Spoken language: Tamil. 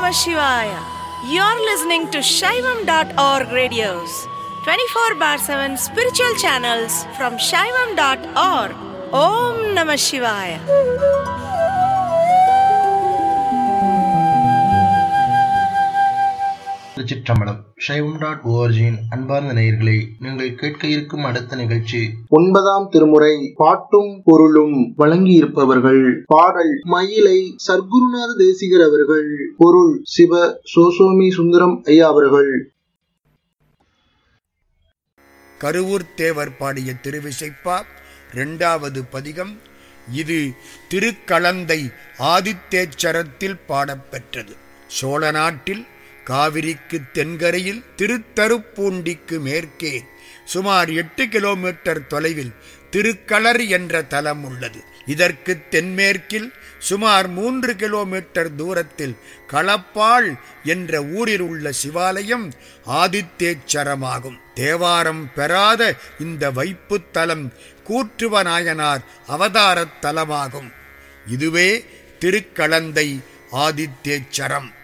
Namah Shivaya. You're listening to Shaivam.org radios, 24 bar 7 spiritual channels from Shaivam.org. Om Namah Shivaya. திருச்சிற்றம்பலம் சைவம் டாட் ஓஆர்ஜியின் அன்பார்ந்த நேயர்களே நீங்கள் கேட்க இருக்கும் அடுத்த நிகழ்ச்சி ஒன்பதாம் திருமுறை பாட்டும் பொருளும் வழங்கியிருப்பவர்கள் பாடல் மயிலை சர்க்குருநாத தேசிகர் அவர்கள் பொருள் சிவ சோசோமி சுந்தரம் ஐயா அவர்கள் கருவூர் தேவர் பாடிய திருவிசைப்பா இரண்டாவது பதிகம் இது திருக்களந்தை ஆதித்தேச்சரத்தில் பாடப்பெற்றது சோழ நாட்டில் காவிரிக்கு தென்கரையில் திருத்தருப்பூண்டிக்கு மேற்கே சுமார் எட்டு கிலோமீட்டர் தொலைவில் திருக்களர் என்ற தலம் உள்ளது இதற்கு தென்மேற்கில் சுமார் மூன்று கிலோமீட்டர் தூரத்தில் களப்பாள் என்ற ஊரில் உள்ள சிவாலயம் ஆதித்தேச்சரமாகும் தேவாரம் பெறாத இந்த வைப்புத் தலம் கூற்றுவநாயனார் அவதாரத் தலமாகும் இதுவே திருக்களந்தை ஆதித்தேச்சரம்